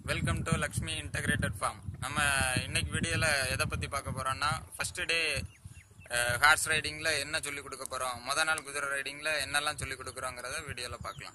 Welcome to Lakshmi integrated farm நம்ம இன்னைக்கு வீடியோவில் எதை பற்றி பார்க்க போகிறோம்னா ஃபர்ஸ்ட் டே ஹார்ஸ் ரைடிங்கில் என்ன சொல்லி கொடுக்க போகிறோம் முத நாள் குதிரை ரைடிங்கில் என்னெல்லாம் சொல்லி கொடுக்குறோங்கிறத வீடியோவில் பார்க்கலாம்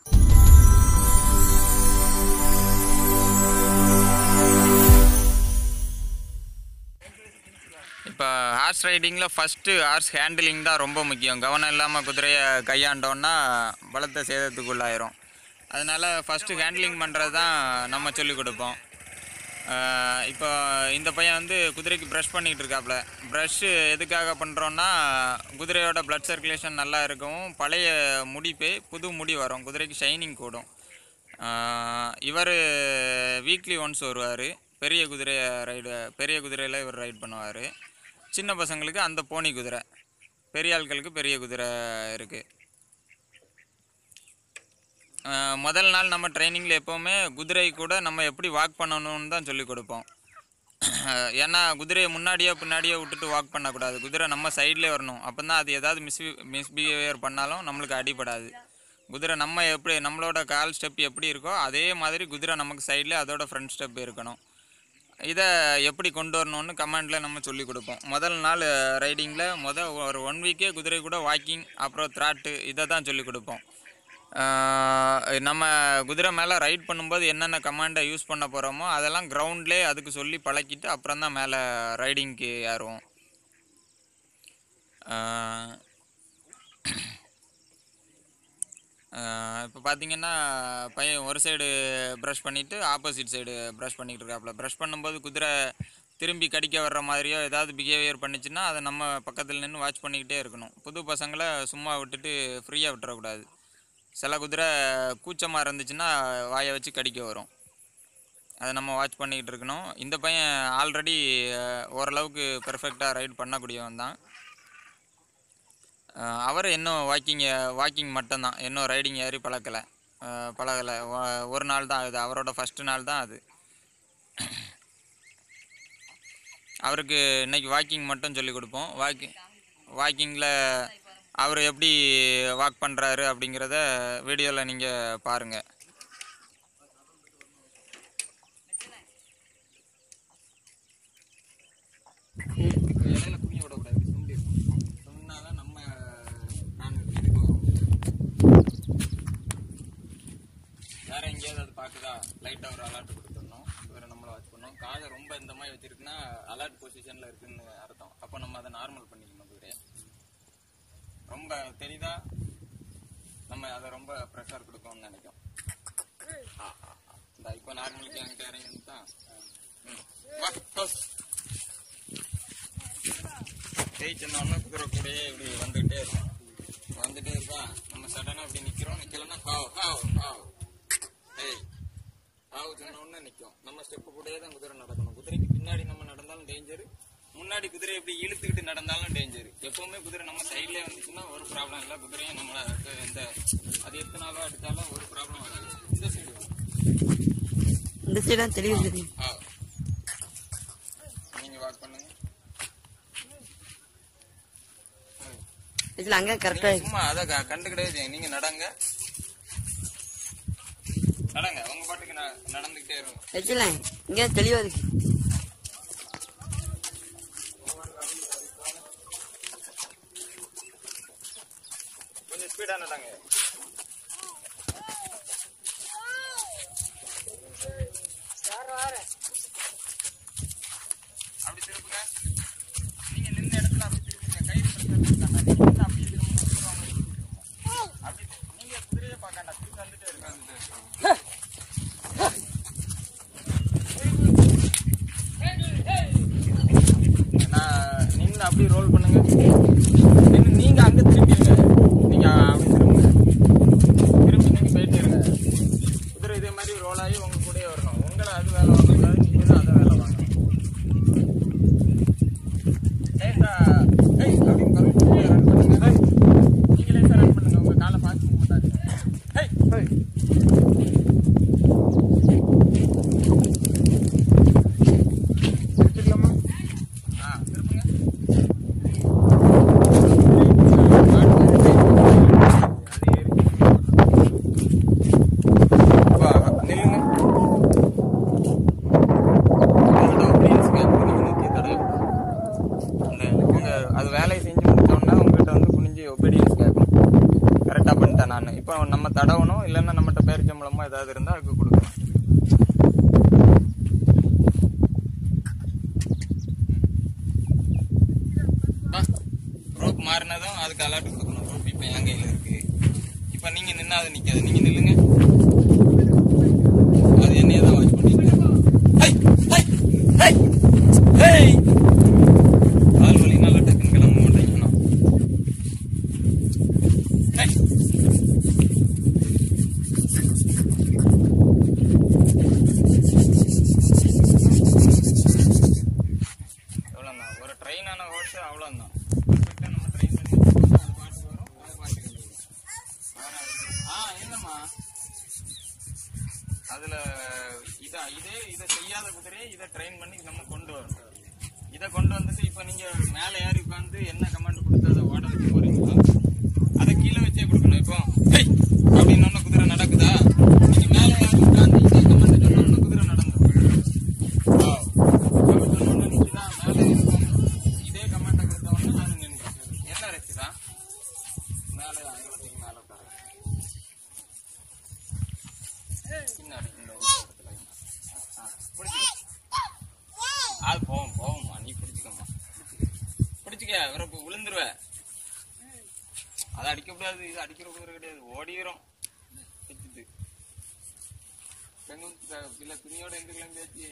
இப்போ ஹார்ஸ் ரைடிங்கில் ஃபஸ்ட்டு ஹார்ஸ் ஹேண்டிலிங் தான் ரொம்ப முக்கியம் கவனம் இல்லாமல் குதிரையை கையாண்டோன்னா பலத்த சேதத்துக்குள்ளாயிரும் அதனால் ஃபஸ்ட்டு ஹேண்டிலிங் பண்ணுறது தான் நம்ம சொல்லிக் கொடுப்போம் ஆஹ் இப்போ இந்த பையன் வந்து குதிரைக்கு ப்ரஷ் பண்ணிகிட்டு இருக்காப்புல ப்ரஷ்ஷு எதுக்காக பண்ணுறோன்னா குதிரையோட blood சர்க்குலேஷன் நல்லா இருக்கவும் பழைய முடி போய் புது முடி வரும் குதிரைக்கு ஷைனிங் கூடும் இவர் வீக்லி ஒன்ஸ் வருவார் பெரிய குதிரை ரைடு பெரிய குதிரையில் இவர் ரைட் பண்ணுவார் சின்ன பசங்களுக்கு அந்த போனி குதிரை பெரிய ஆட்களுக்கு பெரிய குதிரை இருக்குது முதல் நாள் நம்ம ட்ரைனிங்கில் எப்போவுமே குதிரை கூட நம்ம எப்படி வாக் பண்ணணும்னு தான் சொல்லி கொடுப்போம் ஏன்னா குதிரையை முன்னாடியோ பின்னாடியோ விட்டுட்டு வாக் பண்ணக்கூடாது குதிரை நம்ம சைட்லேயே வரணும் அப்போ தான் அது ஏதாவது மிஸ் மிஸ்பிஹேவியர் பண்ணாலும் நம்மளுக்கு அடிபடாது குதிரை நம்ம எப்படி நம்மளோட கால் ஸ்டெப் எப்படி இருக்கோ அதே மாதிரி குதிரை நமக்கு சைடில் அதோட ஃப்ரண்ட் ஸ்டெப் இருக்கணும் இதை எப்படி கொண்டு வரணும்னு கமெண்டில் நம்ம சொல்லி கொடுப்போம் முதல் நாள் ரைடிங்கில் முதல் ஒரு ஒன் வீக்கே குதிரை கூட வாக்கிங் அப்புறம் த்ராட்டு இதை தான் சொல்லி கொடுப்போம் ஆஹ் நம்ம குதிரை மேலே ரைட் பண்ணும்போது என்னென்ன கமாண்டை யூஸ் பண்ண போகிறோமோ அதெல்லாம் கிரவுண்ட்லேயே அதுக்கு சொல்லி பழக்கிட்டு அப்புறம் தான் மேலே ரைடிங்க்கு ஏறுவோம் இப்போ பார்த்தீங்கன்னா பையன் ஒரு சைடு ப்ரஷ் பண்ணிவிட்டு ஆப்போசிட் சைடு ப்ரஷ் பண்ணிகிட்டு இருக்காப்புல ப்ரஷ் பண்ணும்போது குதிரை திரும்பி கடிக்க வர்ற மாதிரியோ ஏதாவது பிஹேவியர் பண்ணிச்சுன்னா அதை நம்ம பக்கத்தில் நின்று வாட்ச் பண்ணிக்கிட்டே இருக்கணும் புது பசங்களை சும்மா விட்டுட்டு ஃப்ரீயாக விட்டுறக்கூடாது சில குதிரை கூச்சமாக இருந்துச்சுன்னா வாயை வச்சு கடிக்க வரும் அதை நம்ம வாட்ச் பண்ணிக்கிட்டு இருக்கணும் இந்த பையன் ஆல்ரெடி ஓரளவுக்கு பெர்ஃபெக்டாக ரைட் பண்ணக்கூடியவன் தான் அஹ் அவர் இன்னும் வாக்கிங் வாக்கிங் மட்டும்தான் இன்னும் ரைடிங் ஏறி பழக்கலை பழகலை ஒரு நாள் தான் அது அவரோட ஃபஸ்ட்டு நாள் தான் அது அவருக்கு இன்னைக்கு வாக்கிங் மட்டும் சொல்லி கொடுப்போம் வாக்கிங் வாக்கிங்கில் அவர் எப்படி வாக் பண்ணுறாரு அப்படிங்கிறத வீடியோவில் நீங்கள் பாருங்கள் இடையில குனிய விடக்கூடாது சுண்டி சொன்னாதான் நம்ம நான் இதுக்கு வரும் வேற எங்கேயாவது அது பார்க்குதா லைட்டாக ஒரு அலர்ட் கொடுத்துடணும் வேறு நம்மளை வாட்ச் பண்ணோம் காதை ரொம்ப இந்த மாதிரி வச்சிருக்குன்னா அலர்ட் பொசிஷனில் இருக்குன்னு அர்த்தம் அப்போ நம்ம அதை நார்மல் பண்ணிக்கணும் குதிரையை ரொம்ப தெரியுதா நம்ம அதை ரொம்ப ப்ரெஷர் கொடுக்கணும்னு நினைக்கும் ஆ, ஆ, ஆ. இந்த இப்போ நார்மலுக்கு என்கிட்ட இறங்கி தான் ஜெயிச்சிருந்தோம்னா குதிரை கூடயே இப்படி வந்துகிட்டே இருக்கும் வந்துட்டே இருக்கா நம்ம சடனாக இப்படி நிற்கிறோம் நிற்கலன்னா ஹாவ் ஹாவ் ஹாவ் ஏய் ஹாவ் சொன்ன உடனே நிற்கும் நம்ம ஸ்டெப்பு கூடயே தான் குதிரை நடக்கணும் குதிரைக்கு பின்னாடி நம்ம நடந்தாலும் டேஞ்சரு முன்னாடி குதிரை இப்படி இழுத்துக்கிட்டு நடந்தாலும் டேஞ்சர் எப்பவுமே குதிரை நம்ம சைட்லேயே வந்துச்சுன்னா ஒரு ப்ராப்ளம் இல்லை குதிரையும் நம்மளை அது எந்த அது எத்தனை நாளோ எடுத்தாலும் ஒரு ப்ராப்ளம் வராது இந்த சைடு இந்த சைடா தெரியும் தெரியும் ஆ நீங்கள் வாக் பண்ணுங்க இதுல அங்க கரெக்டா நீங்க சும்மா அதை க- கண்டுக்கிட்டே செய்யுங்க. நீங்க நடங்க நடங்க உங்க பாட்டுக்கு ந- நடந்துக்கிட்டே இருங்க வச்சுல இங்க தெளிவா இருக்கு கொஞ்சம் ஸ்பீடா நடங்க அப்படி திருப்புங்க நீங்க நின்ன இடத்துல அப்படி திருப்புங்க கயிறு பிரச்சனை இருக்காங்க நீங்க வந்து அப்படியே திரும்ப திரும்ப அப்படி நீங்க குதிரையே பார்க்காண்டா திருப்பி வந்துட்டே இருக்காங்க நான் நின்று அப்படியே ரோல் பண்ணுங்க நின்னு நீங்க அங்க திரும்பிடுங்க நீங்க அப்படி திரும்புங்க திரும்பி நீங்க போயிட்டே இருங்க குதிரை இதே மாதிரி ரோல் ஆகி உங்க கூடயே வரணும் உங்களை அது வேலை வாங்கக்கூடாது நீங்க தான் அதை வேலை வாங்கணும் லேசா ஏய் அப்படின்னு பாருங்க ரன் பண்ணுங்க ஏய், நீங்க லேசா ரன் பண்ணுங்க உங்க காலை பார்த்து மூவ் பண்ணாதீங்க ஏய் திருப்பிடலாமா ஆ திருப்புங்க நில்லுங்க ஏதாவது இருந்தால் அதுக்கு கொடுக்கலாம் ரோப் மாறினதும் அதுக்கு அலர்ட் கொடுக்கணும் ரோப் இப்போ என் கையில் இருக்கு இப்போ நீங்கள் நின்னா அது நிற்காது நீங்கள் நில்லுங்க அது என்னையே தான் வாட்ச் பண்ணிட்டு ஹை ஹை ஹை ஹை கால் வலி நல்லா டக்குன்னு கிளம்ப மாட்டேங்கண்ணா ஹை எவ்வளோண்ணா ஒரு ட்ரெயினான ஹோல்ஸ் அவ்வளோதான் பர்ஃபெக்டாக நம்ம ட்ரெயின் பண்ணி அது பாட்டு வரும் அது பாட்டு கிளம்பும். ஆ இல்லைம்மா அதில் இதா இதே இதை செய்யாத குதிரையை இதை ட்ரெயின் பண்ணி நம்ம கொண்டு வரணும் இதை கொண்டு வந்துட்டு இப்போ நீங்கள் மேலே ஏறி உட்காந்து என்ன கமாண்ட் கொடுத்து அதை ஓட வைக்க போறீங்களோ அதை கீழே வச்சே கொடுக்கணும் இப்போ ஹேய் அப்படின்னு ஒன்று குதிரை நடக்குதா நீங்கள் மேலே ஏறி உட்காந்து இதே கமாண்ட் சொன்னோன்னு குதிரை நடந்துடும் இதே கமெண்ட்டை கொடுத்தவொடனே அது நின்று என்ன ரசிதா மேலே இருபத்துக்கு மேலே உட்காரு பின்னாடி இந்த இடத்துல. ஆ, பிடிச்சிக்க. அது போகும் போகும்மா நீ பிடிச்சிக்கம்மா பிடிச்சிக்க இவரை இப்போ விழுந்துருவ அதை அடிக்கக்கூடாது இது அடிக்கிற குதிரை கிடையாது ஓடிரும் வச்சுட்டு பெண்ணுக்கு இல்லை துணியோட எந்த கிளம்பியாச்சு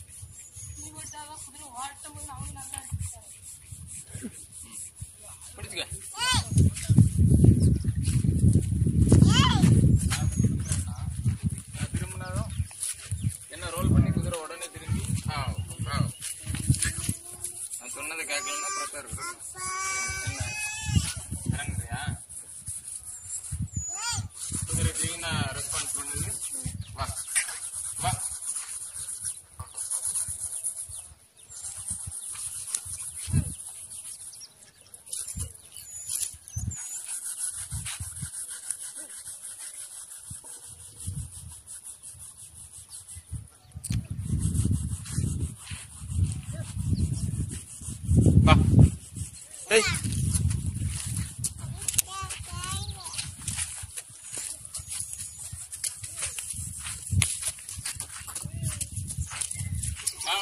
பிடிச்சுக்க நான் திரும்பினாலும் என்ன ரோல் பண்ணி குதிரை உடனே திரும்பி ஆ ஆ நான் சொன்னதை கேட்கலன்னா ப்ரெஷர் இருக்கும் என்ன இறங்குறியா குதிரை க்ளீனா ரெஸ்பான்ஸ் பண்ணுது வா வா வா ஏய் வா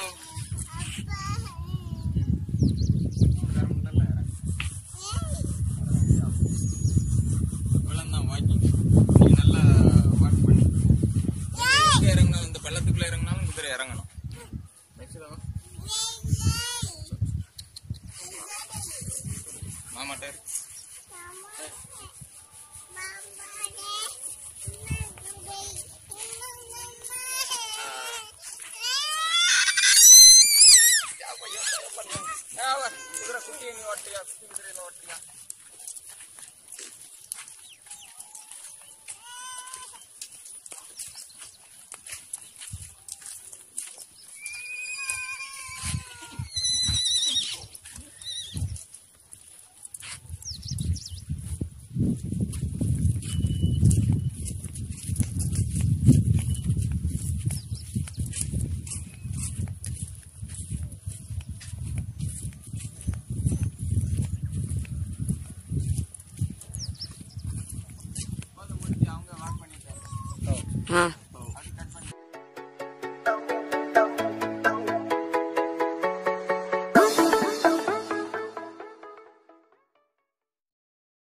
இவ்வளவுதான் walking. நீ நல்லா walk பண்ணு. எங்க இறங்குனாலும் இந்த பள்ளத்துக்குள்ள இறங்குனாலும் குதிரை இறங்கணும் வச்சுதா வா. மாமாட்ட இரு. ஆ, வா. குதிரை குட்டியை நீ ஓட்டியா குட்டி குதிரையில ஓட்டியா